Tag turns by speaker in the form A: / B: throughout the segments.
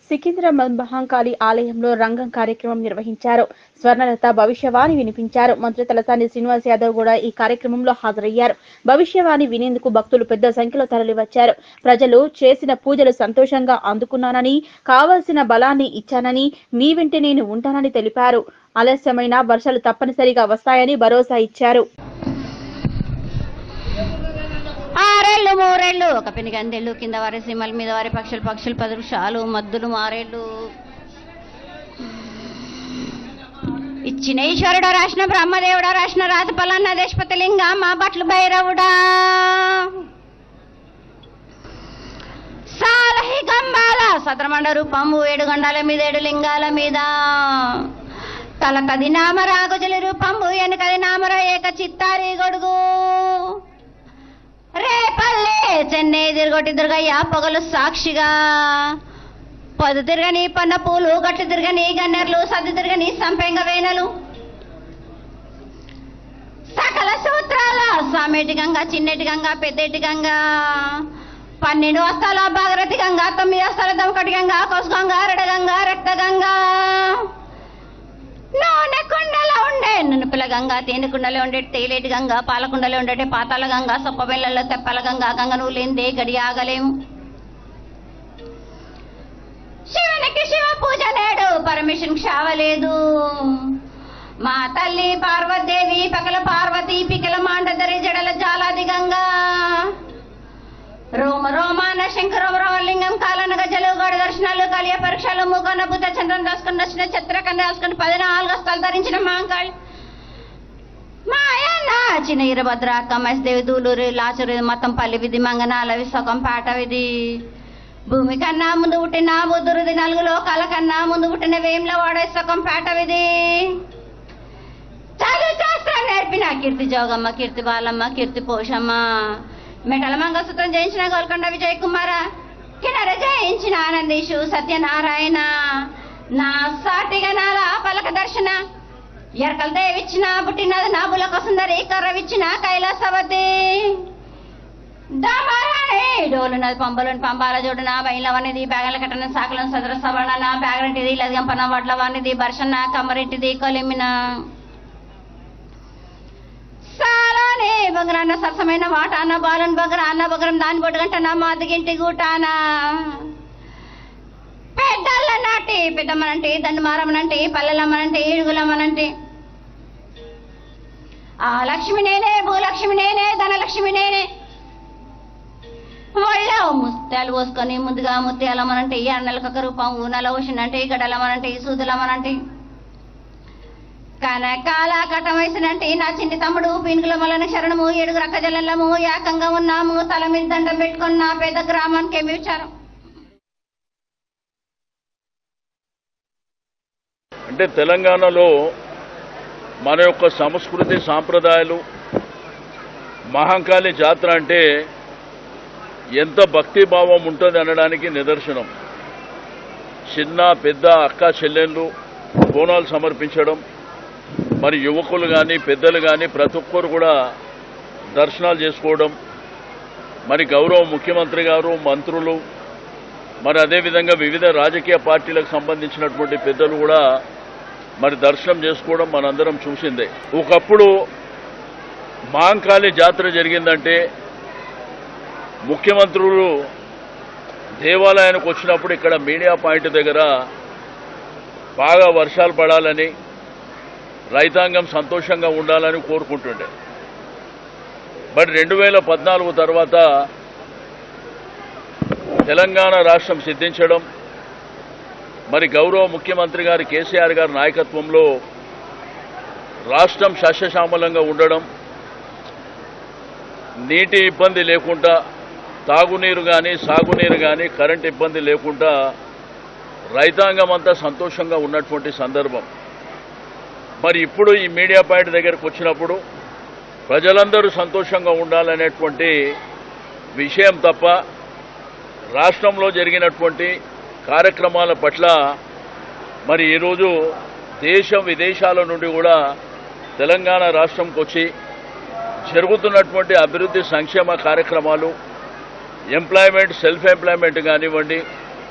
A: సికింద్రాబాద్ మహాంకాళి ఆలయంలో రంగం కార్యక్రమం నిర్వహించారు స్వర్ణలత భవిష్యవాణి వినిపించారు మంత్రి తలసాని శ్రీనివాస్ యాదవ్ కూడా ఈ కార్యక్రమంలో హాజరయ్యారు భవిష్యవాణి వినేందుకు భక్తులు పెద్ద సంఖ్యలో తరలివచ్చారు ప్రజలు చేసిన పూజలు సంతోషంగా అందుకున్నానని కావలసిన బలాన్ని ఇచ్చానని మీ వెంట నేను ఉంటానని తెలిపారు ఆలస్యమైన వర్షాలు తప్పనిసరిగా వస్తాయని భరోసా ఇచ్చారు
B: ఆరేళ్ళు మూరేళ్ళు ఒక పెని గందెళ్ళు కింద వారి సీమల మీద వారి పక్షులు పక్షులు పది వృక్షాలు మద్దులు మారేళ్ళు ఇచ్చిన ఈశ్వరుడు రాసిన బ్రహ్మదేవుడా రాసిన రాత పలన్న దేశపతి లింగ మా బట్లు భైరవుడా సాలహి గంబాల సద్రమండ రూపము ఏడు గండాల మీద ఏడు లింగాల మీద తలకది నామర గుజలి రూపంబు వెనకది నామర ఏక చిత్తారి గొడుగు రేపల్లే చెన్నై తిరగొట్టి దుర్గయ్య పొగలు సాక్షిగా పొద్దు తిరగని పన్న పూలు గట్లు తిరగని గన్నెర్లు సద్దు తిరగని సంపెంగ వేనలు సకల సూత్రాల సామేటి గంగా చిన్నటి గంగా పెద్దటి గంగా పన్నెండు వస్తాల భాగరథి గంగా తొమ్మిది వస్తాల దమకటి గంగా కొసు గంగా రెడ గంగా రక్త గంగా నూనె కుండలో ఉండే నునుపుల గంగా తేనె కుండలో ఉండే తేలేటి గంగా పాలకుండలో ఉండే పాతాల గంగా సొప్ప బెల్లలో తెప్పల గంగా గంగ నువ్వు లేనిదే గడి ఆగలేము శివునికి శివ పూజ నేడు పరమేశ్వరునికి క్షావలేదు మా తల్లి పార్వతీదేవి పకల పార్వతి పికల మాండదరి జడల జాలాది గంగా రోమ రోమాన శంకరం రోమలింగం కాలన గజలు గడ దర్శనాలు కలియ పరీక్షలు ముఖన బుద్ధ చంద్రం రాసుకుని వచ్చిన చిత్రకన్న రాసుకుని పద్నాలుగు హస్తాలు ధరించిన మాంకాళి మాయన్న చిన్న ఇరభద్ర కమేశ్దేవి దూలూరు లాచూరు మొత్తం పల్లి విధి మంగనాల విశ్వకం పాట విధి భూమి కన్నా ముందు పుట్టిన బుద్ధురుది నలుగు లోకాల కన్నా ముందు పుట్టిన వేముల వాడ విశ్వకం పాట విధి చదువు శాస్త్రం నేర్పిన కీర్తి జోగమ్మ కీర్తి బాలమ్మ కీర్తి పోషమ్మ మెటల మంగళసూత్రం జయించిన గోల్కొండ విజయ్ కుమార కినర జయించిన ఆనందీషు సత్యనారాయణ నా సాటిగా నాల పలక దర్శన ఎరకల దేవిచ్చిన పుట్టినది నా బులక సుందరి కర్రవిచ్చిన కైలాసవతి దమరాణి డోలునది పంబలోని పంబాల జోడున బయలవనిది బ్యాగల కట్టన సాకలను సదర సవరణ బ్యాగరింటిది లదిగంపన వడ్ల వానిది బర్షన్న కమ్మరింటిది కొలిమిన సాలానే బగరాన్న సరసమైన వాటాన బాలన్ బగర అన్న బగరం దాని బొడ్డుగంట నా మాదిగింటి గూటాన పెద్దల నాటి పెద్దమ్మనంటే దండుమారమ్మనంటే పల్లెలమ్మనంటే ఏడుగులమ్మనంటే ఆ లక్ష్మి నేనే భూలక్ష్మి నేనే ధనలక్ష్మి నేనే ఒళ్ళో ముత్యాలు పోసుకొని ముందుగా ముత్యాలమ్మనంటే ఈ అన్నలకు ఒక రూపం ఊనల ఊసినంటే గడలమ్మనంటే సూదులమ్మనంటే కనకాల కటం వేసినంటే నా చిన్ని తమ్ముడు పీనుగుల మలన శరణము ఏడుగు రక్క జల్లము ఏకంగా ఉన్నాము తల మీద దండం పెట్టుకున్న పెద్ద గ్రామానికి ఏమి విచారం
C: అంటే తెలంగాణలో మన యొక్క సంస్కృతి సాంప్రదాయాలు మహంకాళి జాతర అంటే ఎంత భక్తిభావం ఉంటుంది అనడానికి నిదర్శనం చిన్న పెద్ద అక్క చెల్లెళ్ళు బోనాలు సమర్పించడం మరి యువకులు కానీ పెద్దలు కానీ ప్రతి ఒక్కరు కూడా దర్శనాలు చేసుకోవడం మరి గౌరవ ముఖ్యమంత్రి గారు మంత్రులు మరి అదేవిధంగా వివిధ రాజకీయ పార్టీలకు సంబంధించినటువంటి పెద్దలు కూడా మరి దర్శనం చేసుకోవడం మనందరం చూసిందే ఒకప్పుడు మాంకాళి జాతర జరిగిందంటే ముఖ్యమంత్రులు దేవాలయానికి వచ్చినప్పుడు ఇక్కడ మీడియా పాయింట్ దగ్గర బాగా వర్షాలు పడాలని రైతాంగం సంతోషంగా ఉండాలని కోరుకుంటుండే బట్ రెండు వేల పద్నాలుగు తర్వాత తెలంగాణ రాష్ట్రం సిద్ధించడం మరి గౌరవ ముఖ్యమంత్రి గారి కేసీఆర్ గారి నాయకత్వంలో రాష్ట్రం సస్యశ్యామలంగా ఉండడం నీటి ఇబ్బంది లేకుండా తాగునీరు కానీ సాగునీరు కానీ కరెంట్ ఇబ్బంది లేకుండా రైతాంగం అంతా సంతోషంగా ఉన్నటువంటి సందర్భం మరి ఇప్పుడు ఈ మీడియా పాయింట్ దగ్గరకు వచ్చినప్పుడు ప్రజలందరూ సంతోషంగా ఉండాలనేటువంటి విషయం తప్ప రాష్ట్రంలో జరిగినటువంటి కార్యక్రమాల పట్ల మరి ఈరోజు దేశం విదేశాల నుండి కూడా తెలంగాణ రాష్ట్రంకి వచ్చి జరుగుతున్నటువంటి అభివృద్ధి సంక్షేమ కార్యక్రమాలు ఎంప్లాయ్మెంట్ సెల్ఫ్ ఎంప్లాయ్మెంట్ కానివ్వండి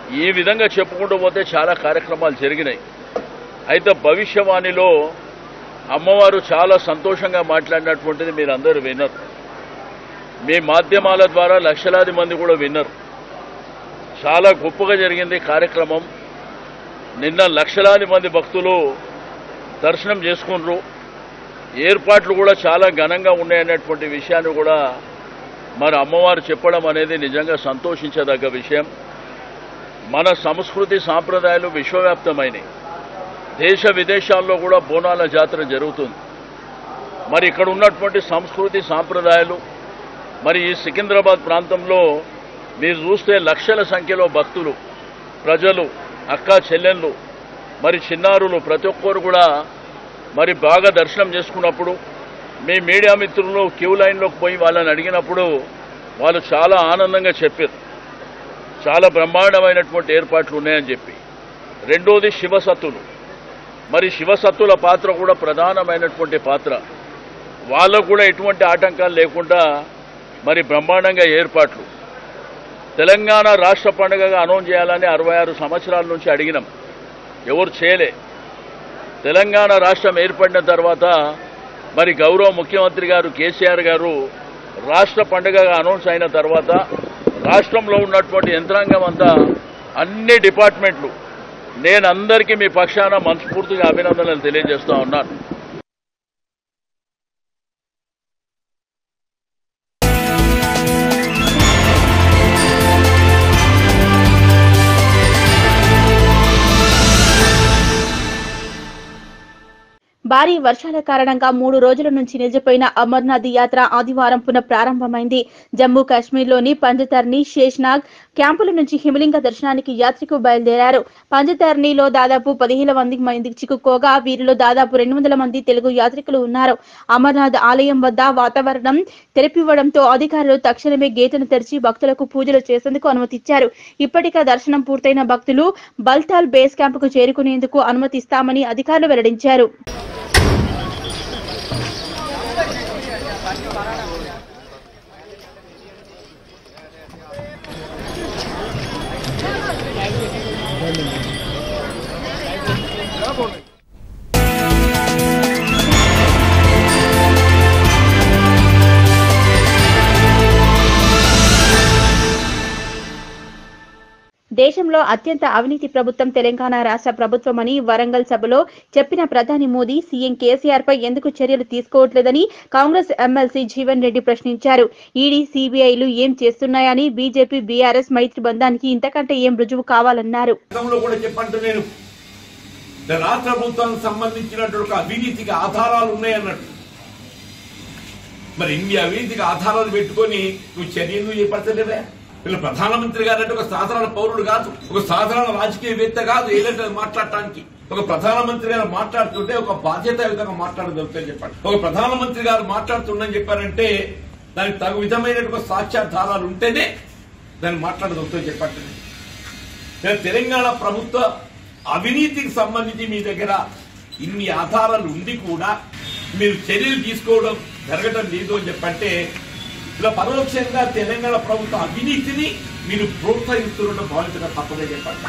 C: ఈ విధంగా చెప్పుకుంటూ పోతే చాలా కార్యక్రమాలు జరిగినాయి అయితే భవిష్యవాణిలో అమ్మవారు చాలా సంతోషంగా మాట్లాడినటువంటిది మీరు అందరూ విన్నారు మీ మాధ్యమాల ద్వారా లక్షలాది మంది కూడా విన్నారు చాలా గొప్పగా జరిగింది కార్యక్రమం నిన్న లక్షలాది మంది భక్తులు దర్శనం చేసుకున్నారు ఏర్పాట్లు కూడా చాలా ఘనంగా ఉన్నాయనేటువంటి విషయాన్ని కూడా మరి అమ్మవారు చెప్పడం అనేది నిజంగా సంతోషించదగ్గ విషయం మన సంస్కృతి సాంప్రదాయాలు విశ్వవ్యాప్తమైనవి దేశ విదేశాల్లో కూడా బోనాల జాతర జరుగుతుంది మరి ఇక్కడ ఉన్నటువంటి సంస్కృతి సాంప్రదాయాలు మరి ఈ సికింద్రాబాద్ ప్రాంతంలో మీరు చూస్తే లక్షల సంఖ్యలో భక్తులు ప్రజలు అక్క చెల్లెళ్ళు మరి చిన్నారులు ప్రతి ఒక్కరు కూడా మరి బాగా దర్శనం చేసుకున్నప్పుడు మీ మీడియా మిత్రులు క్యూ లైన్లోకి పోయి వాళ్ళని అడిగినప్పుడు వాళ్ళు చాలా ఆనందంగా చెప్పారు చాలా బ్రహ్మాండమైనటువంటి ఏర్పాట్లు ఉన్నాయని చెప్పి రెండోది శివసత్తులు మరి శివసత్తుల పాత్ర కూడా ప్రధానమైనటువంటి పాత్ర వాళ్ళకు కూడా ఎటువంటి ఆటంకాలు లేకుండా మరి బ్రహ్మాండంగా ఏర్పాట్లు తెలంగాణ రాష్ట్ర పండుగగా అనౌన్స్ చేయాలని అరవై ఆరు సంవత్సరాల నుంచి అడిగినాం ఎవరు చేయలే తెలంగాణ రాష్ట్రం ఏర్పడిన తర్వాత మరి గౌరవ ముఖ్యమంత్రి గారు కేసీఆర్ గారు రాష్ట్ర పండుగగా అనౌన్స్ అయిన తర్వాత రాష్ట్రంలో ఉన్నటువంటి యంత్రాంగం అంతా అన్ని డిపార్ట్మెంట్లు నేను అందరికీ మీ పక్షాన మనస్ఫూర్తిగా అభినందనలు తెలియజేస్తా ఉన్నాను
A: భారీ వర్షాల కారణంగా మూడు రోజుల నుంచి నిలిచిపోయిన అమర్నాథ్ యాత్ర ఆదివారం పునః ప్రారంభమైంది జమ్మూ కాశ్మీర్లోని పంజతర్ని శేష్నాగ్ క్యాంపుల నుంచి హిమలింగ దర్శనానికి యాత్రికులు బయలుదేరారు పంజతర్నిలో దాదాపు పదిహేను మంది మంది చిక్కుకోగా వీరిలో దాదాపు రెండు వందల మంది తెలుగు యాత్రికులు ఉన్నారు అమర్నాథ్ ఆలయం వద్ద వాతావరణం తెరిపివ్వడంతో అధికారులు తక్షణమే గేటును తెరిచి భక్తులకు పూజలు చేసేందుకు అనుమతిచ్చారు ఇప్పటికే దర్శనం పూర్తయిన భక్తులు బల్తాల్ బేస్ క్యాంపుకు చేరుకునేందుకు అనుమతిస్తామని అధికారులు వెల్లడించారు దేశంలో అత్యంత అవినీతి ప్రభుత్వం తెలంగాణ రాష్ట్ర ప్రభుత్వమని వరంగల్ సభలో చెప్పిన ప్రధాని మోదీ సీఎం కేసీఆర్ పై ఎందుకు చర్యలు తీసుకోవట్లేదని కాంగ్రెస్ ఎమ్మెల్సీ జీవన్ రెడ్డి ప్రశ్నించారు ఈడీ సిబిఐలు ఏం చేస్తున్నాయని బీజేపీ బీఆర్ఎస్ మైత్రి బంధానికి ఇంతకంటే ఏం రుజువు కావాలన్నారు
D: గతంలో కూడా చెప్పంటూ నేను రాష్ట్ర ప్రభుత్వానికి సంబంధించినటువంటి ఒక అవినీతికి ఆధారాలు ఉన్నాయన్నట్టు మరి ఇన్ని అవినీతికి ఆధారాలు పెట్టుకొని నువ్వు చర్యలు చేపడతలేవే వీళ్ళు ప్రధానమంత్రి గారు అంటే ఒక సాధారణ పౌరుడు కాదు ఒక సాధారణ రాజకీయవేత్త కాదు ఏదంటే మాట్లాడటానికి ఒక ప్రధానమంత్రి గారు మాట్లాడుతుంటే ఒక బాధ్యతాయుతంగా మాట్లాడగలుగుతాయి చెప్పండి ఒక ప్రధానమంత్రి గారు మాట్లాడుతుండని చెప్పారంటే దానికి తగు విధమైనటువంటి సాక్ష్యాధారాలు ఉంటేనే దాన్ని మాట్లాడగలుగుతాయి చెప్పండి నేను తెలంగాణ ప్రభుత్వ అవినీతికి సంబంధించి మీ దగ్గర ఇన్ని ఆధారాలు ఉండి కూడా మీరు చర్యలు తీసుకోవడం జరగడం లేదు అని చెప్పంటే ఇలా పరోక్షంగా తెలంగాణ ప్రభుత్వ అవినీతిని మీరు ప్రోత్సహిస్తున్నట్టు భావించడం తప్పదే చెప్పండి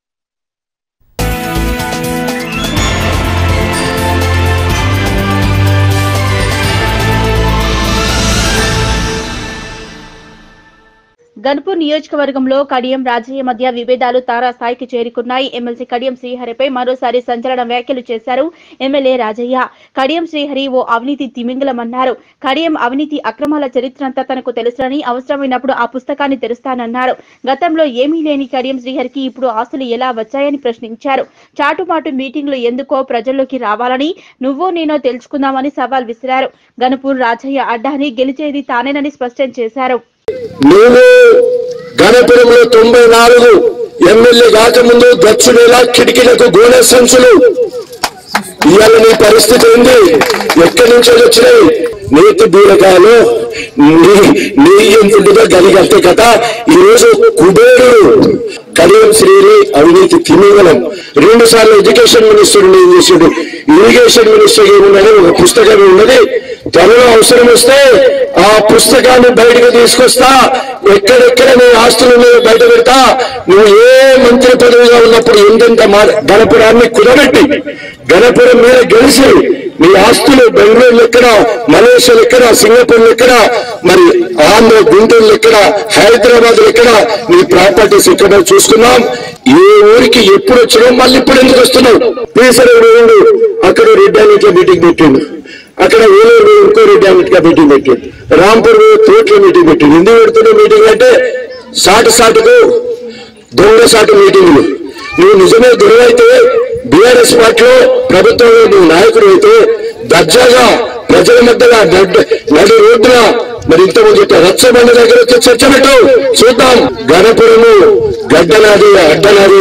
A: గన్పూర్ నియోజకవర్గంలో కడియం రాజయ్య మధ్య విభేదాలు తారాస్థాయికి చేరుకున్నాయి ఎమ్మెల్సీ కడియం శ్రీహరిపై మరోసారి సంచలన వ్యాఖ్యలు చేశారు ఎమ్మెల్యే రాజయ్య కడియం శ్రీహరి ఓ అవినీతి తిమింగలమన్నారు కడియం అవినీతి అక్రమాల చరిత్రంతా తనకు తెలుసునని అవసరమైనప్పుడు ఆ పుస్తకాన్ని తెరుస్తానన్నారు గతంలో ఏమీ లేని కడియం శ్రీహరికి ఇప్పుడు ఆస్తులు ఎలా వచ్చాయని ప్రశ్నించారు చాటుమాటు మీటింగ్లు ఎందుకో ప్రజల్లోకి రావాలని నువ్వో నేనో తెలుసుకుందామని సవాల్ విసిరారు గణపూర్ రాజయ్య అడ్డాని గెలిచేది తానేనని స్పష్టం చేశారు
E: నువ్వు గణపురంలో తొంభై నాలుగు ఎమ్మెల్యే కాకముందు దక్షుడేలా కిటికీలకు గోనె సంచులు ఇవాళ నీ పరిస్థితి ఏంది ఎక్కడి నుంచో వచ్చినాయి నేతి బీరకాయలు నీ నీ ఎంత ఉంటుందో గలిగంతే కదా ఈ రోజు కుబేరుడు కడియం శ్రీని అవినీతి తిమింగలం రెండు సార్లు ఎడ్యుకేషన్ మినిస్టర్ ఏం చేశాడు ఇరిగేషన్ మినిస్టర్ ఏమున్నది ఒక పుస్తకం ఉన్నది త్వరలో అవసరం వస్తే ఆ పుస్తకాన్ని బయటకు తీసుకొస్తా ఎక్కడెక్కడ నీ ఆస్తులు ఉన్నాయో బయట పెడతా నువ్వు ఏ మంత్రి పదవిగా ఉన్నప్పుడు ఎంతెంత మా గణపురాన్ని కుదబెట్టి గణపురం మీద గెలిచి నీ ఆస్తులు బెంగళూరు ఎక్కడ మలేషియా ఎక్కడ సింగపూర్ ఎక్కడ మరి ఆంధ్ర గుంటూరు ఎక్కడ హైదరాబాద్ ఎక్కడ నీ ప్రాపర్టీస్ ఎక్కడ చూసుకున్నాం ఏ ఊరికి ఎప్పుడు వచ్చినా మళ్ళీ ఇప్పుడు ఎందుకు వస్తున్నావు పీసర వేయండు అక్కడ రెడ్డి మీటింగ్ పెట్టిండు అక్కడ ఏలూరు ఇంకో రెడ్డి అన్నిటిగా మీటింగ్ పెట్టిండు రాంపూర్ తోట్ల మీటింగ్ పెట్టిండు ఎందుకు పెడుతున్న మీటింగ్ అంటే సాటు సాటుకు దొంగ సాటు మీటింగ్లు నువ్వు నిజమే దొరవైతే బీఆర్ఎస్ పార్టీలో ప్రభుత్వంలో నువ్వు నాయకుడు అయితే దర్జాగా ప్రజల మధ్యగా నడ్- నడి రోడ్డున మరి ఇంతకుముందు చెప్పిన రచ్చబండ దగ్గర వచ్చి చర్చ పెట్టు చూద్దాం గణపురము గడ్డనాది అడ్డనాది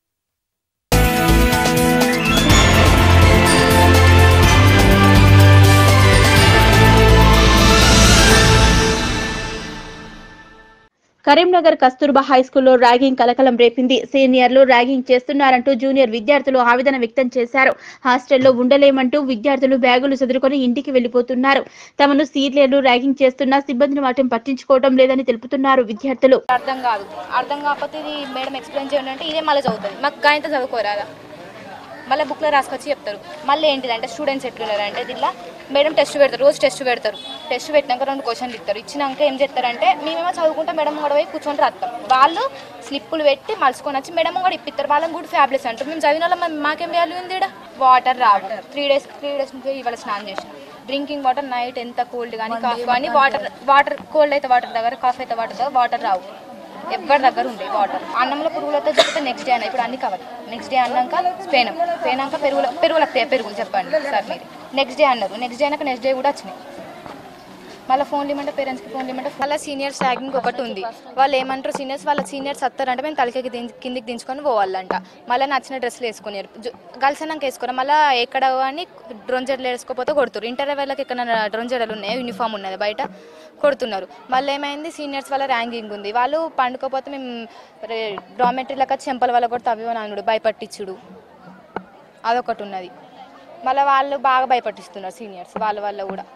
A: కరీంనగర్ కస్తూర్బా హై స్కూల్లో ర్యాగింగ్ కలకలం రేపింది సీనియర్లు ర్యాగింగ్ చేస్తున్నారంటూ జూనియర్ విద్యార్థులు ఆవేదన వ్యక్తం చేశారు హాస్టల్లో ఉండలేమంటూ విద్యార్థులు బ్యాగులు చదువుకొని ఇంటికి వెళ్లిపోతున్నారు తమను సీనియర్లు ర్యాగింగ్ చేస్తున్నా సిబ్బందిని వాటిని పట్టించుకోవడం లేదని తెలుపుతున్నారు విద్యార్థులు
F: అర్థం కాదు అర్థం కాకపోతే ఇది మేడం ఎక్స్ప్లెయిన్ చేయండి అంటే ఇదే మళ్ళీ చదువుతుంది మాకు గాయంతో చదువుకోరాదా మళ్ళీ బుక్లో రాసుకొచ్చి చెప్తారు మళ్ళీ ఏంటిదంటే స్టూడెంట్స్ ఎట్లున్నారంటే దీనిలో మేడం టెస్ట్ పెడతారు రోజు టెస్ట్ పెడతారు టెస్ట్ పెట్టినాక రెండు క్వశ్చన్లు ఇస్తారు ఇచ్చినాక ఏం చేస్తారంటే మేమేమో చదువుకుంటే మేడం కూడా పోయి కూర్చొని రాస్తాం వాళ్ళు స్లిప్పులు పెట్టి మలుచుకొని వచ్చి మేడం కూడా ఇప్పిస్తారు వాళ్ళని కూడా ఫ్యాబ్లెస్ అంటారు మేము చదివిన వాళ్ళం మరి మాకేం వాల్యూ ఉంది ఈడ వాటర్ రావు త్రీ డేస్ త్రీ డేస్ నుంచి ఇవాళ స్నానం చేసిన డ్రింకింగ్ వాటర్ నైట్ ఎంత కోల్డ్ కానీ కాఫ్ కానీ వాటర్ వాటర్ కోల్డ్ అయితే వాటర్ దగ్గర కాఫ్ అయితే వాటర్ దగ్గర వాటర్ రావు ఎవరి దగ్గర ఉండే వాటర్ అన్నంలో పురుగులతో చెప్తే నెక్స్ట్ డే అన్న ఇప్పుడు అన్ని కవర్ నెక్స్ట్ డే అన్నాక స్పేనం స్పేనాక పెరుగుల పెరుగులకు పెరుగులు చెప్పండి సార్ మీరు నెక్స్ట్ డే అన్నారు నెక్స్ట్ డే అయినాక నెక్స్ట్ డే కూడా వచ్చినాయి మళ్ళీ ఫోన్ ఇవ్వమంటే పేరెంట్స్కి ఫోన్ ఇవ్వమంటే వాళ్ళ సీనియర్స్ ట్యాగింగ్ ఒకటి ఉంది వాళ్ళు ఏమంటారు సీనియర్స్ వాళ్ళ సీనియర్స్ వస్తారంటే మేము తలకి కిందికి దించుకొని పోవాలంట మళ్ళీ నచ్చిన డ్రెస్సులు వేసుకొని గర్ల్స్ అన్నాక వేసుకోరు మళ్ళీ ఎక్కడ అని డ్రోన్ జడలు వేసుకోకపోతే కొడుతున్నారు ఇంటర్ వాళ్ళకి ఎక్కడ డ్రోన్ జడలు ఉన్నాయి యూనిఫామ్ ఉన్నది బయట కొడుతున్నారు మళ్ళీ ఏమైంది సీనియర్స్ వాళ్ళ ర్యాంకింగ్ ఉంది వాళ్ళు పండుకోపోతే మేము డామెటరీలకు చెంపల వల్ల కూడా తవ్వి నానుడు భయపట్టించుడు అదొకటి ఉన్నది మళ్ళీ వాళ్ళు బాగా భయపట్టిస్తున్నారు సీనియర్స్ వాళ్ళ వల్ల కూడా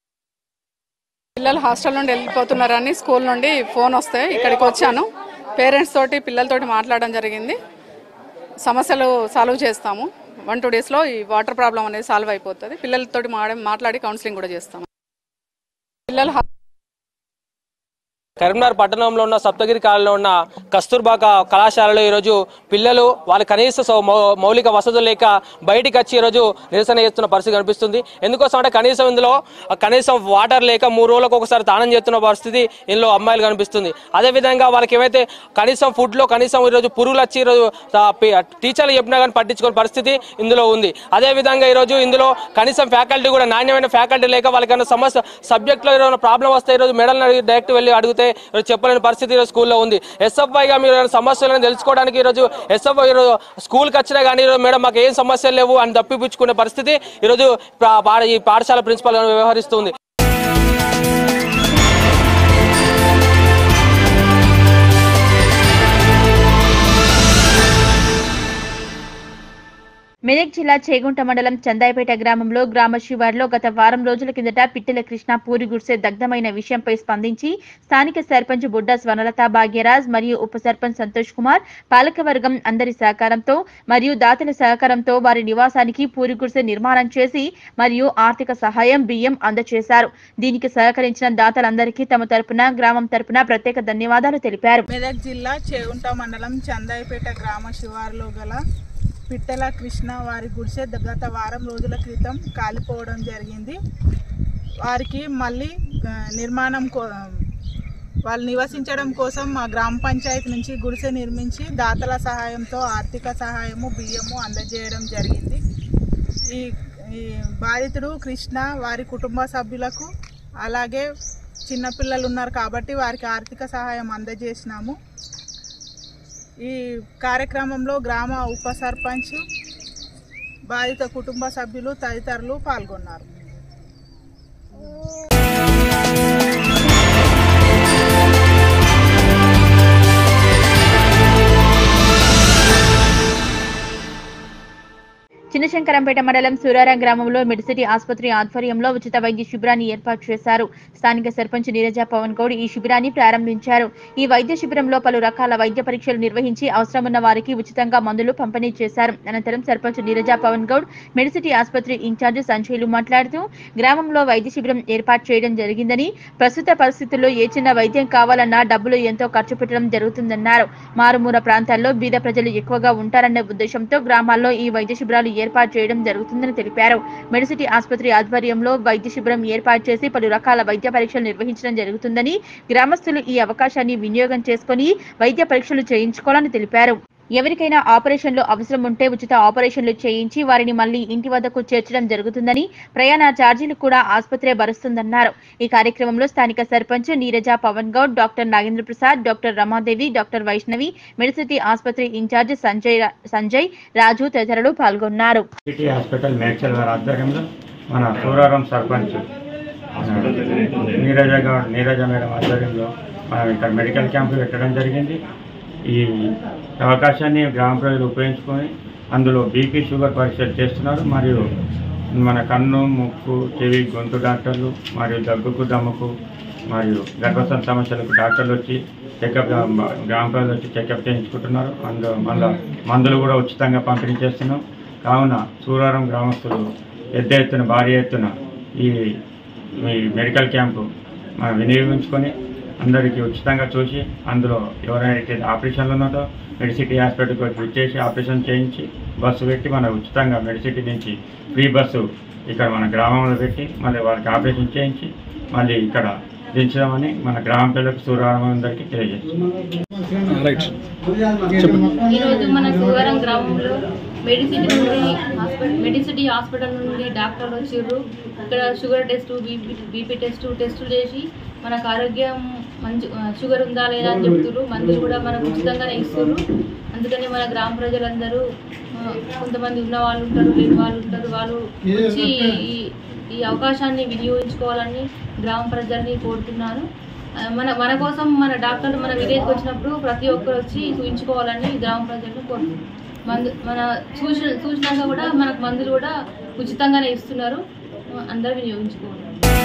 G: పిల్లలు హాస్టల్ నుండి వెళ్ళిపోతున్నారని స్కూల్ నుండి ఫోన్ వస్తే ఇక్కడికి వచ్చాను పేరెంట్స్ తోటి పిల్లలతోటి మాట్లాడడం జరిగింది సమస్యలు సాల్వ్ చేస్తాము వన్ టూ డేస్లో ఈ వాటర్ ప్రాబ్లం అనేది సాల్వ్ అయిపోతుంది పిల్లలతోటి మాడ- మాట్లాడి కౌన్సిలింగ్ కూడా చేస్తాము పిల్లలు హా-
H: కరీంనగర్ పట్టణంలో ఉన్న సప్తగిరి కాలంలో ఉన్న కస్తూర్బా క- కళాశాలలో ఈరోజు పిల్లలు వాళ్ళ కనీస సౌ- మౌ- మౌలిక వసతులు లేక బయటికి వచ్చి ఈరోజు నిరసన చేస్తున్న పరిస్థితి కనిపిస్తుంది ఎందుకోసం అంటే కనీసం ఇందులో కనీసం వాటర్ లేక మూడు రోజులకు ఒకసారి దానం చేస్తున్న పరిస్థితి ఇందులో అమ్మాయిలు కనిపిస్తుంది అదేవిధంగా వాళ్ళకి ఏమైతే కనీసం ఫుడ్లో కనీసం ఈరోజు పురుగులు వచ్చి ఈరోజు ఆ, పి- టీచర్లు చెప్పినా కానీ పట్టించుకునే పరిస్థితి ఇందులో ఉంది అదేవిధంగా ఈరోజు ఇందులో కనీసం ఫ్యాకల్టీ కూడా నాణ్యమైన ఫ్యాకల్టీ లేక వాళ్ళకన్నా సమస్య సబ్జెక్ట్లో ఈరోజు ప్రాబ్లం వస్తే ఈరోజు మేడల్ డైరెక్ట్ వెళ్ళి అడిగితే ఈరోజు చెప్పలేని పరిస్థితి ఈరోజు స్కూల్లో ఉంది ఎస్ఎఫ్ఐగా మీరు ఏమైనా సమస్యలను తెలుసుకోవడానికి ఈరోజు ఎస్ఎఫ్ఐ ఈరోజు స్కూల్కి వచ్చినా కానీ ఈరోజు మేడం మాకు ఏం సమస్యలు లేవు అని తప్పిపుచ్చుకునే పరిస్థితి ఈరోజు పా- పాఠ- ఈ పాఠశాల ప్రిన్సిపల్ వ్యవహరిస్తుంది
A: మెదక్ జిల్లా చేగుంట మండలం చందాయిపేట గ్రామంలో గ్రామ శివార్లో గత వారం రోజుల కిందట పిట్టెల కృష్ణ పూరి గుడిసె దగ్ధమైన విషయంపై స్పందించి స్థానిక సర్పంచ్ బుడ్డా స్వర్ణలత భాగ్యరాజ్ మరియు ఉప సర్పంచ్ సంతోష్ కుమార్ పాలకవర్గం అందరి సహకారంతో మరియు దాతల సహకారంతో వారి నివాసానికి పూరి గుడిసె నిర్మాణం చేసి మరియు ఆర్థిక సహాయం బియ్యం అందజేశారు దీనికి సహకరించిన దాతలందరికీ తమ తరపున గ్రామం తరపున ప్రత్యేక ధన్యవాదాలు తెలిపారు
I: మెదక్ జిల్లా చేగుంట మండలం చందాయిపేట గ్రామ శివారులో గల పిట్టల కృష్ణ వారి గుడిసె గత వారం రోజుల క్రితం కాలిపోవడం జరిగింది వారికి మళ్ళీ ఆ, నిర్మాణం కో వాళ్ళు నివసించడం కోసం మా గ్రామ పంచాయతీ నుంచి గుడిసె నిర్మించి దాతల సహాయంతో ఆర్థిక సహాయము బియ్యము అందజేయడం జరిగింది ఈ ఈ బాధితుడు కృష్ణ వారి కుటుంబ సభ్యులకు అలాగే చిన్నపిల్లలు ఉన్నారు కాబట్టి వారికి ఆర్థిక సహాయం అందజేసినాము ఈ కార్యక్రమంలో గ్రామ ఉప సర్పంచ్ బాధిత కుటుంబ సభ్యులు తదితరులు పాల్గొన్నారు
A: చిన్నశంకరంపేట మండలం సూరారం గ్రామంలో మెడిసిటీ ఆసుపత్రి ఆధ్వర్యంలో ఉచిత వైద్య శిబిరాన్ని ఏర్పాటు చేశారు స్థానిక సర్పంచ్ నీరజ పవన్ గౌడ్ ఈ శిబిరాన్ని ప్రారంభించారు ఈ వైద్య శిబిరంలో పలు రకాల వైద్య పరీక్షలు నిర్వహించి అవసరమున్న వారికి ఉచితంగా మందులు పంపిణీ చేశారు అనంతరం సర్పంచ్ నీరజ పవన్ గౌడ్ మెడిసిటీ ఆసుపత్రి ఇన్ఛార్జ్ సంజయ్లు మాట్లాడుతూ గ్రామంలో వైద్య శిబిరం ఏర్పాటు చేయడం జరిగిందని ప్రస్తుత పరిస్థితుల్లో ఏ చిన్న వైద్యం కావాలన్నా డబ్బులు ఎంతో ఖర్చు పెట్టడం జరుగుతుందన్నారు మారుమూల ప్రాంతాల్లో బీద ప్రజలు ఎక్కువగా ఉంటారన్న ఉద్దేశంతో గ్రామాల్లో ఈ వైద్య శిబిరాలు ఏర్పాటు చేయడం జరుగుతుందని తెలిపారు మెడిసిటీ ఆసుపత్రి ఆధ్వర్యంలో వైద్య శిబిరం ఏర్పాటు చేసి పలు రకాల వైద్య పరీక్షలు నిర్వహించడం జరుగుతుందని గ్రామస్తులు ఈ అవకాశాన్ని వినియోగం చేసుకుని వైద్య పరీక్షలు చేయించుకోవాలని తెలిపారు ఎవరికైనా ఆపరేషన్లు అవసరం ఉంటే ఉచిత ఆపరేషన్లు చేయించి వారిని మళ్లీ ఇంటి వద్దకు చేర్చడం జరుగుతుందని ప్రయాణ ఛార్జీలు కూడా ఆసుపత్రే భరుస్తుందన్నారు ఈ కార్యక్రమంలో స్థానిక sarpanch Neeraja Pavan Goud doctor Nagendra Prasad doctor Ramadevi doctor Vaishnavi Medicity ఆసుపత్రి ఇన్ఛార్జ్ సంజయ్ రా- సంజయ్ రాజు తదితరులు పాల్గొన్నారు
J: సిటీ హాస్పిటల్ మేడ్చల్ వారి ఆధ్వర్యంలో మన సూరారం సర్పంచ్ నీరజ గౌడ్ నీరజ మేడం ఆధ్వర్యంలో మనం ఇక్కడ మెడికల్ క్యాంప్ పెట్టడం జరిగింది ఈ అవకాశాన్ని గ్రామ ప్రజలు ఉపయోగించుకొని అందులో బీపీ షుగర్ పరీక్షలు చేస్తున్నారు మరియు మన కన్ను ముక్కు చెవి గొంతు డాక్టర్లు మరియు దగ్గుకు దమ్ముకు మరియు గర్భసం సమస్యలకు డాక్టర్లు వచ్చి చెకప్ గ్రామ ప్రజలు వచ్చి చెకప్ చేయించుకుంటున్నారు అందు మళ్ళీ మందులు కూడా ఉచితంగా పంపిణీ చేస్తున్నాం కావున సూరారం గ్రామస్తులు పెద్ద ఎత్తున భారీ ఎత్తున ఈ ఈ మెడికల్ క్యాంపు మనం వినియోగించుకొని అందరికీ ఉచితంగా చూసి అందులో ఎవరైతే ఆపరేషన్లు ఉన్నారో మెడిసిటీ హాస్పిటల్కి వచ్చి విచ్చేసి ఆపరేషన్ చేయించి బస్సు పెట్టి మన ఉచితంగా మెడిసిటీ నుంచి ఫ్రీ బస్సు ఇక్కడ మన గ్రామంలో పెట్టి మళ్ళీ వారికి ఆపరేషన్ చేయించి మళ్ళీ ఇక్కడ దించదామని మన గ్రామ పిల్లలకు సూర్యరామ అందరికీ తెలియజేస్తున్నాం
K: ఈరోజు మన సువరం గ్రామంలో మెడిసిటీ నుండి హాస్పిటల్ మెడిసిటీ హాస్పిటల్ నుండి డాక్టర్లు వచ్చిర్రు ఇక్కడ sugar test BP BP test టెస్టులు చేసి మనకు ఆరోగ్యం మంచి షుగర్ ఉందా లేదా అని చెప్తుర్రు మందులు కూడా మనకు ఉచితంగానే ఇస్తుర్రు అందుకని మన గ్రామ ప్రజలందరూ ఆ, కొంతమంది ఉన్న వాళ్ళు ఉంటారు లేని వాళ్ళు ఉంటారు వాళ్ళు వచ్చి ఈ ఈ అవకాశాన్ని వినియోగించుకోవాలని గ్రామ ప్రజల్ని కోరుతున్నాను ఆ, మన మన కోసం మన డాక్టర్లు మన విలేజ్కి వచ్చినప్పుడు ప్రతి ఒక్కరు వచ్చి చూపించుకోవాలని గ్రామ ప్రజలను కోరుతున్నాను మందు మన చూసిన చూసినాక కూడా మనకు మందులు కూడా ఉచితంగానే ఇస్తున్నారు అందరూ వినియోగించుకోవాలి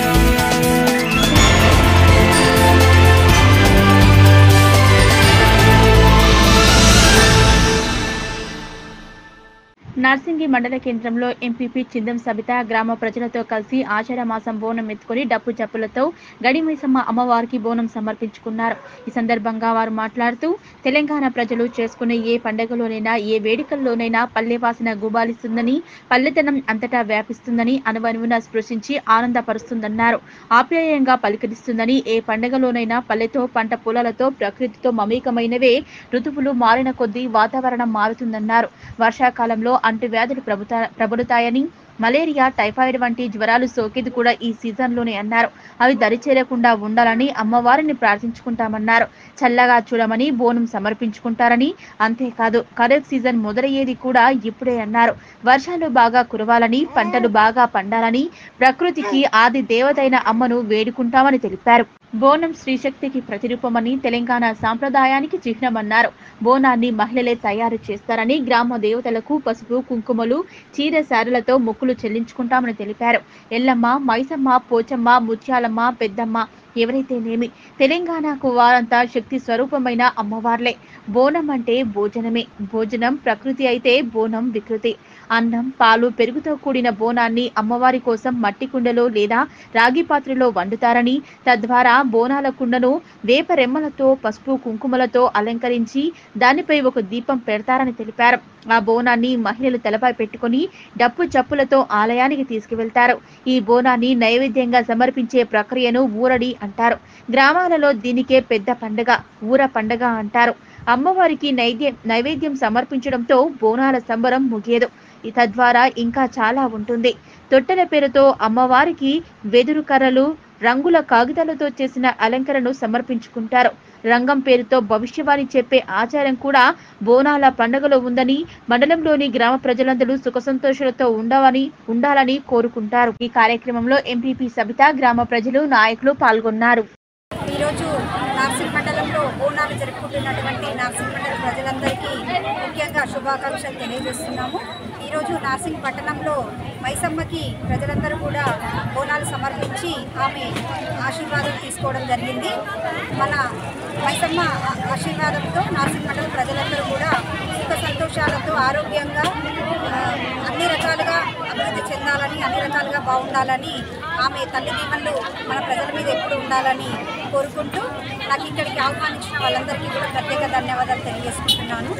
A: నార్సింగి మండల కేంద్రంలో ఎంపీపీ చిందం సబిత గ్రామ ప్రజలతో కలిసి ఆషాఢ మాసం బోనం ఎత్తుకొని డప్పు చప్పులతో గడిమైసమ్మ అమ్మవారికి బోనం సమర్పించుకున్నారు ఈ సందర్భంగా వారు మాట్లాడుతూ తెలంగాణ ప్రజలు చేసుకునే ఏ పండుగలోనైనా ఏ వేడుకల్లోనైనా పల్లె వాసన గుబాలిస్తుందని పల్లెతనం అంతటా వ్యాపిస్తుందని అనువనువున స్పృశించి ఆనందపరుస్తుందన్నారు ఆప్యాయంగా పలికరిస్తుందని ఏ పండుగలోనైనా పల్లెతో పంట పొలాలతో ప్రకృతితో మమేకమైనవే ఋతువులు మారిన కొద్దీ వాతావరణం మారుతుందన్నారు వర్షాకాలంలో అంటువ్యాధులు ప్రభుతా ప్రబలుతాయని మలేరియా టైఫాయిడ్ వంటి జ్వరాలు సోకేది కూడా ఈ సీజన్లోనే అన్నారు అవి దరిచేరకుండా ఉండాలని అమ్మవారిని ప్రార్థించుకుంటామన్నారు చల్లగా చూడమని బోనం సమర్పించుకుంటారని అంతేకాదు ఖరీఫ్ సీజన్ మొదలయ్యేది కూడా ఇప్పుడే అన్నారు వర్షాలు బాగా కురవాలని పంటలు బాగా పండాలని ప్రకృతికి ఆది దేవతైన అమ్మను వేడుకుంటామని తెలిపారు బోనం శ్రీశక్తికి ప్రతిరూపమని తెలంగాణ సాంప్రదాయానికి చిహ్నమన్నారు బోనాన్ని మహిళలే తయారు చేస్తారని గ్రామ దేవతలకు పసుపు కుంకుమలు చీర సారలతో మొక్కులు చెల్లించుకుంటామని తెలిపారు ఎల్లమ్మ మైసమ్మ పోచమ్మ ముత్యాలమ్మ పెద్దమ్మ ఎవరైతేనేమి తెలంగాణకు వారంతా శక్తి స్వరూపమైన అమ్మవార్లే బోనం అంటే భోజనమే భోజనం ప్రకృతి అయితే బోనం వికృతి అన్నం పాలు పెరుగుతో కూడిన బోనాన్ని అమ్మవారి కోసం మట్టి కుండలో లేదా రాగి పాత్రలో వండుతారని తద్వారా బోనాల కుండను వేప రెమ్మలతో పసుపు కుంకుమలతో అలంకరించి దానిపై ఒక దీపం పెడతారని తెలిపారు ఆ బోనాన్ని మహిళలు తలపై పెట్టుకుని డప్పు చప్పులతో ఆలయానికి తీసుకువెళ్తారు ఈ బోనాన్ని నైవేద్యంగా సమర్పించే ప్రక్రియను ఊరడి అంటారు గ్రామాలలో దీనికే పెద్ద పండగ ఊర పండగ అంటారు అమ్మవారికి నైద్యం నైవేద్యం సమర్పించడంతో బోనాల సంబరం ముగియదు ఈ తద్వారా ఇంకా చాలా ఉంటుంది తొట్టెల పేరుతో అమ్మవారికి వెదురు కర్రలు రంగుల కాగితాలతో చేసిన అలంకరణను సమర్పించుకుంటారు రంగం పేరుతో భవిష్యవాణి చెప్పే ఆచారం కూడా బోనాల పండుగలో ఉందని మండలంలోని గ్రామ ప్రజలందరూ సుఖ సంతోషాలతో ఉండవని ఉండాలని కోరుకుంటారు ఈ కార్యక్రమంలో ఎంపీపీ సబిత గ్రామ ప్రజలు నాయకులు పాల్గొన్నారు
L: ఈరోజు నార్సింగ్ మండలంలో బోనాలు జరుపుకుంటున్నటువంటి నార్సింగ్ మండల ప్రజలందరికీ ముఖ్యంగా శుభాకాంక్షలు తెలియజేస్తున్నాము ఈరోజు నార్సింగ్ పట్టణంలో మైసమ్మకి ప్రజలందరూ కూడా బోనాలు సమర్పించి ఆమె ఆశీర్వాదం తీసుకోవడం జరిగింది మన మైసమ్మ ఆ- ఆశీర్వాదంతో నార్సింగ్ మండలం ప్రజలందరూ కూడా సుఖ సంతోషాలతో ఆరోగ్యంగా ఆ, అన్ని రకాలుగా అభివృద్ధి చెందాలని అన్ని రకాలుగా బాగుండాలని ఆమె తల్లి దీవెనలు మన ప్రజల మీద ఎప్పుడు ఉండాలని కోరుకుంటూ నాకు ఇక్కడికి ఆహ్వానించిన వాళ్ళందరికీ కూడా ప్రత్యేక ధన్యవాదాలు తెలియజేసుకుంటున్నాను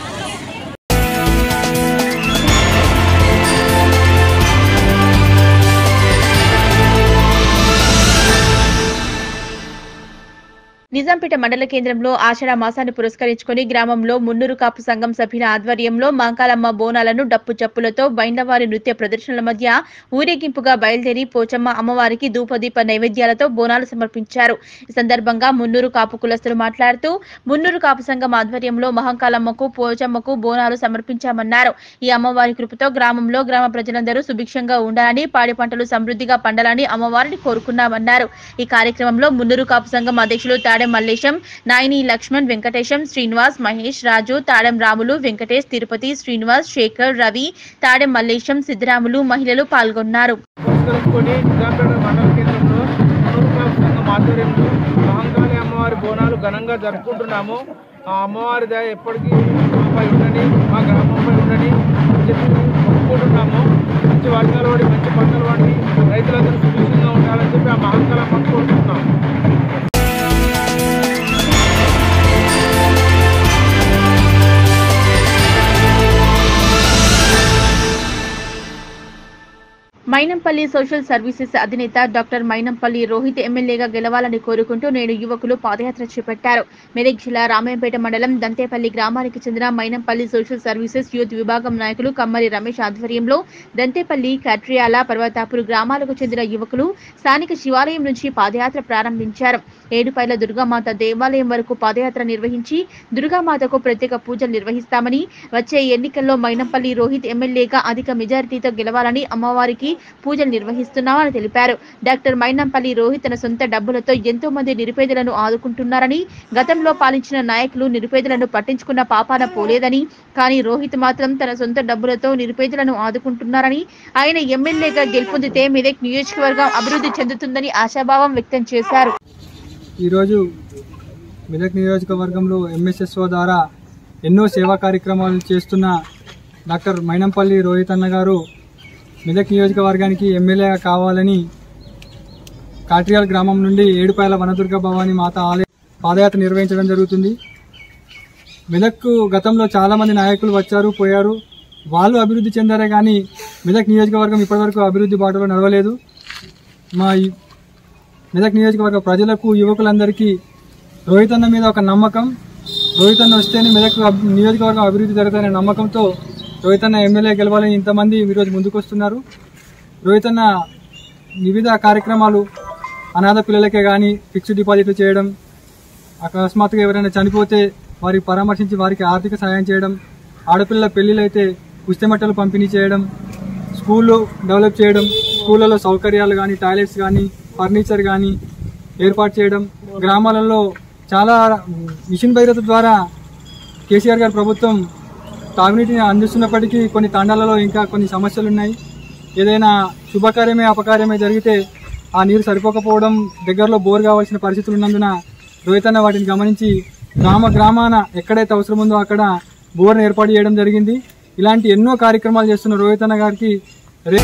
A: నిజాంపేట మండల కేంద్రంలో ఆషాఢ మాసాన్ని పురస్కరించుకొని గ్రామంలో మున్నూరు కాపు సంఘం సభ్యుల ఆధ్వర్యంలో మాంకాలమ్మ బోనాలను డప్పు చప్పులతో బైండవారి నృత్య ప్రదర్శనల మధ్య ఊరేగింపుగా బయలుదేరి పోచమ్మ అమ్మవారికి ధూపదీప నైవేద్యాలతో బోనాలు సమర్పించారు ఈ సందర్భంగా మున్నూరు కాపు కులస్తులు మాట్లాడుతూ మున్నూరు కాపు సంఘం ఆధ్వర్యంలో మహంకాలమ్మకు పోచమ్మకు బోనాలు సమర్పించామన్నారు ఈ అమ్మవారి కృపతో గ్రామంలో గ్రామ ప్రజలందరూ సుభిక్షంగా ఉండాలని పాడి పంటలు సమృద్ధిగా పండాలని అమ్మవారిని కోరుకున్నామన్నారు ఈ కార్యక్రమంలో మున్నూరు కాపు సంఘం అధ్యక్షులు తాడెం మల్లేశం నాయని లక్ష్మణ్ వెంకటేశం శ్రీనివాస్ మహేష్ రాజు తాడెం రాములు వెంకటేష్ తిరుపతి శ్రీనివాస్ శేఖర్ రవి తాడెం మల్లేశం సిద్ధరాములు మహిళలు పాల్గొన్నారు
M: పురస్కరించుకొని నిజాంపేట మండల కేంద్రంలో మునుకాపు సంఘం ఆధ్వర్యంలో మహంకాళి అమ్మవారి బోనాలు ఘనంగా జరుపుకుంటున్నాము ఆ అమ్మవారి దయ ఎప్పటికీ మాపై ఉండని మా గ్రామంపై ఉండని అని చెప్పి ఒప్పుకుంటున్నాము మంచి వర్షాలు పడి మంచి పంటలు పడి రైతులందరూ సుభిక్షంగా ఉండాలని చెప్పి ఆ మహంకాళ అమ్మకు కోరుకుంటున్నాము
A: మైనంపల్లి సోషల్ సర్వీసెస్ అధినేత డాక్టర్ మైనంపల్లి రోహిత్ ఎమ్మెల్యేగా గెలవాలని కోరుకుంటూ నేడు యువకులు పాదయాత్ర చేపట్టారు మెదక్ జిల్లా రామాయంపేట మండలం దంతేపల్లి గ్రామానికి చెందిన మైనంపల్లి సోషల్ సర్వీసెస్ యూత్ విభాగం నాయకులు కమ్మరి రమేష్ ఆధ్వర్యంలో దంతేపల్లి కట్రియాల పర్వతాపూర్ గ్రామాలకు చెందిన యువకులు స్థానిక శివాలయం నుంచి పాదయాత్ర ప్రారంభించారు ఏడుపైల దుర్గామాత దేవాలయం వరకు పాదయాత్ర నిర్వహించి దుర్గామాతకు ప్రత్యేక పూజలు నిర్వహిస్తామని వచ్చే ఎన్నికల్లో మైనంపల్లి రోహిత్ ఎమ్మెల్యేగా అధిక మెజారిటీతో గెలవాలని అమ్మవారికి పూజలు నిర్వహిస్తున్నామని తెలిపారు డాక్టర్ మైనంపల్లి రోహిత్ తన సొంత డబ్బులతో ఎంతో మంది నిరుపేదలను ఆదుకుంటున్నారని గతంలో పాలించిన నాయకులు నిరుపేదలను పట్టించుకున్న పాపాన పోలేదని కానీ రోహిత్ మాత్రం తన సొంత డబ్బులతో నిరుపేదలను ఆదుకుంటున్నారని ఆయన ఎమ్మెల్యేగా గెలుపొందితే మెదక్ నియోజకవర్గం అభివృద్ధి చెందుతుందని ఆశాభావం వ్యక్తం చేశారు
N: ఈరోజు మెదక్ నియోజకవర్గంలో ఎంఎస్ఎస్ఓ ద్వారా ఎన్నో సేవా కార్యక్రమాలు చేస్తున్న డాక్టర్ మైనంపల్లి రోహిత్ అన్న గారు మెదక్ నియోజకవర్గానికి ఎమ్మెల్యేగా కావాలని కాట్రియాల్ గ్రామం నుండి ఏడుపాయల వనదుర్గ భవాని మాత ఆలయ పాదయాత్ర నిర్వహించడం జరుగుతుంది మెదక్కు గతంలో చాలామంది నాయకులు వచ్చారు పోయారు వాళ్ళు అభివృద్ధి చెందారే కానీ మెదక్ నియోజకవర్గం ఇప్పటివరకు అభివృద్ధి బాటలో నడవలేదు మా ఈ మెదక్ నియోజకవర్గ ప్రజలకు యువకులందరికీ రోహిత్ అన్న మీద ఒక నమ్మకం రోహిత్ అన్న వస్తేనే మెదక్ అబ్- నియోజకవర్గం అభివృద్ధి జరుగుతుందనే నమ్మకంతో రోహిత్ అన్న ఎమ్మెల్యే గెలవాలని ఇంతమంది ఈరోజు ముందుకు వస్తున్నారు రోహిత్ అన్న వివిధ కార్యక్రమాలు అనాథ పిల్లలకే కానీ ఫిక్స్డ్ డిపాజిట్లు చేయడం అకస్మాత్తుగా ఎవరైనా చనిపోతే వారికి పరామర్శించి వారికి ఆర్థిక సహాయం చేయడం ఆడపిల్లల పెళ్లిళ్ళైతే పుస్తమట్టలు పంపిణీ చేయడం స్కూళ్ళు డెవలప్ చేయడం స్కూళ్ళలో సౌకర్యాలు కానీ టాయిలెట్స్ కానీ ఫర్నిచర్ కానీ ఏర్పాటు చేయడం గ్రామాలలో చాలా మిషన్ భగీరథ ద్వారా కేసీఆర్ గారి ప్రభుత్వం తాగునీటిని అందిస్తున్నప్పటికీ కొన్ని తాండాలలో ఇంకా కొన్ని సమస్యలు ఉన్నాయి ఏదైనా శుభకార్యమే అపకార్యమే జరిగితే ఆ నీరు సరిపోకపోవడం దగ్గరలో బోర్ కావాల్సిన పరిస్థితులు ఉన్నందున రోహితన్న వాటిని గమనించి గ్రామ గ్రామాన ఎక్కడైతే అవసరం ఉందో అక్కడ బోర్ను ఏర్పాటు చేయడం జరిగింది ఇలాంటి ఎన్నో కార్యక్రమాలు చేస్తున్న రోహితన్న గారికి రే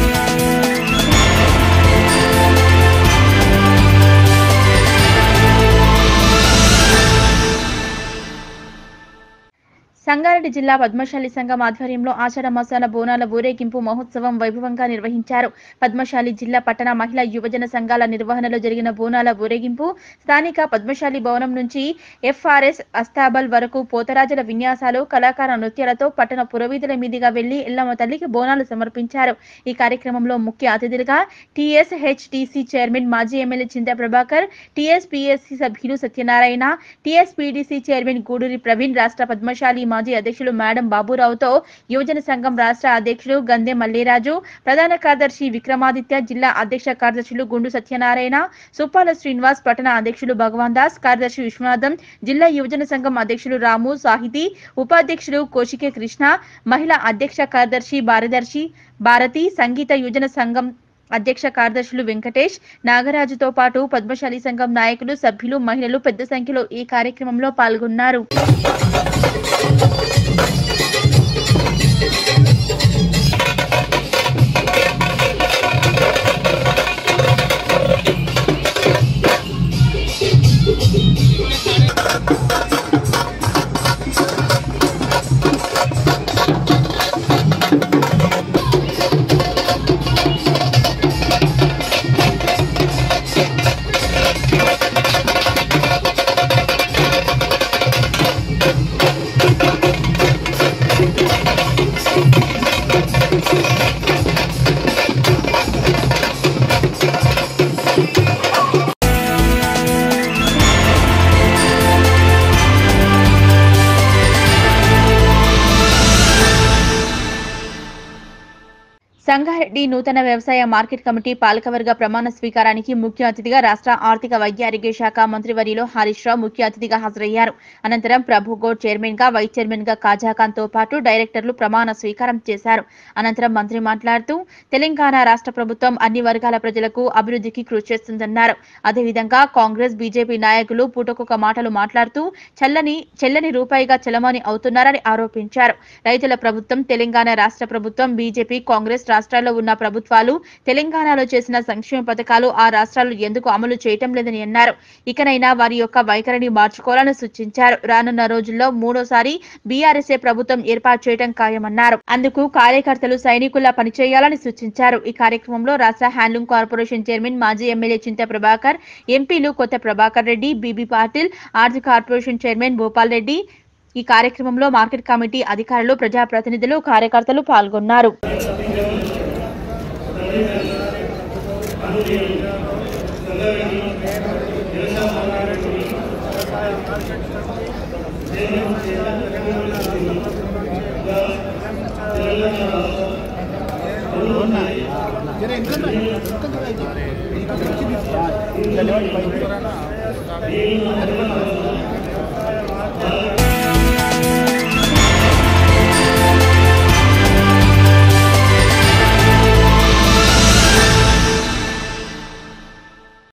A: సంగారెడ్డి జిల్లా పద్మశాలి సంఘం ఆధ్వర్యంలో ఆషాఢ మాసాల బోనాల ఊరేగింపు మహోత్సవం వైభవంగా నిర్వహించారు పద్మశాలి జిల్లా పట్టణ మహిళా యువజన సంఘాల నిర్వహణలో జరిగిన బోనాల ఊరేగింపు స్థానిక పద్మశాలి భవనం నుంచి ఎఫ్ఆర్ఎస్ అస్తాబల్ వరకు పోతరాజుల విన్యాసాలు కళాకార నృత్యాలతో పట్టణ పురవీధుల మీదుగా వెళ్లి ఎల్లమ్మ తల్లికి బోనాలు సమర్పించారు ఈ కార్యక్రమంలో ముఖ్య అతిథులుగా టీఎస్హెచ్టీసీ చైర్మన్ మాజీ ఎమ్మెల్యే చింత ప్రభాకర్ టీఎస్పీఎస్సీ సభ్యులు సత్యనారాయణ టీఎస్పీడీసీ చైర్మన్ గూడూరి ప్రవీణ్ రాష్ట్ర పద్మశాలి మాజీ మాజీ అధ్యక్షులు మేడం బాబురావుతో యువజన సంఘం రాష్ట్ర అధ్యక్షులు గందె మల్లిరాజు ప్రధాన కార్యదర్శి విక్రమాదిత్య జిల్లా అధ్యక్ష కార్యదర్శులు గుండు సత్యనారాయణ సుప్పాల శ్రీనివాస్ పట్టణ అధ్యక్షులు భగవాన్ దాస్ కార్యదర్శి విశ్వనాథం జిల్లా యువజన సంఘం అధ్యక్షులు రాము సాహితీ ఉపాధ్యక్షులు కోశికే కృష్ణ మహిళా అధ్యక్ష కార్యదర్శి భారదర్శి భారతి సంగీత యువజన సంఘం అధ్యక్ష కార్యదర్శులు వెంకటేష్ నాగరాజుతో పాటు పద్మశాలి సంఘం నాయకులు సభ్యులు మహిళలు పెద్ద సంఖ్యలో ఈ కార్యక్రమంలో పాల్గొన్నారు సంగారెడ్డి నూతన వ్యవసాయ మార్కెట్ కమిటీ పాలకవర్గ ప్రమాణ స్వీకారానికి ముఖ్య అతిథిగా రాష్ట్ర ఆర్థిక వైద్య ఆరోగ్య శాఖ మంత్రివర్యులు హరీష్ రావు ముఖ్య అతిథిగా హాజరయ్యారు అనంతరం ప్రభు గోడ్ చైర్మన్ గా వైస్ చైర్మన్ గా కాజాఖాన్ తో పాటు డైరెక్టర్లు ప్రమాణ స్వీకారం చేశారు అనంతరం మంత్రి మాట్లాడుతూ తెలంగాణ రాష్ట్ర ప్రభుత్వం అన్ని వర్గాల ప్రజలకు అభివృద్ధికి కృషి చేస్తుందన్నారు అదేవిధంగా కాంగ్రెస్ బీజేపీ నాయకులు పూటకొక మాటలు మాట్లాడుతూ చల్లని చెల్లని రూపాయిగా చలమని అవుతున్నారని ఆరోపించారు రైతుల ప్రభుత్వం తెలంగాణ రాష్ట్ర ప్రభుత్వం బీజేపీ కాంగ్రెస్ రాష్ట్రాల్లో ఉన్న ప్రభుత్వాలు తెలంగాణలో చేసిన సంక్షేమ పథకాలు ఆ రాష్ట్రాలు ఎందుకు అమలు చేయటం లేదని అన్నారు ఇకనైనా వారి యొక్క వైఖరిని మార్చుకోవాలని సూచించారు రానున్న రోజుల్లో మూడోసారి బీఆర్ఎస్ఏ ప్రభుత్వం ఏర్పాటు చేయడం ఖాయమన్నారు అందుకు కార్యకర్తలు సైనికుల్లా పనిచేయాలని సూచించారు ఈ కార్యక్రమంలో రాష్ట్ర హ్యాండ్లూమ్ కార్పొరేషన్ చైర్మన్ మాజీ ఎమ్మెల్యే చింత ప్రభాకర్ ఎంపీలు కొత్త ప్రభాకర్ రెడ్డి బీబీ పాటిల్ ఆర్థిక కార్పొరేషన్ చైర్మన్ భూపాల్ రెడ్డి ఈ కార్యక్రమంలో మార్కెట్ కమిటీ అధికారులు ప్రజాప్రతినిధులు కార్యకర్తలు పాల్గొన్నారు
O: ధన్యవాదాలు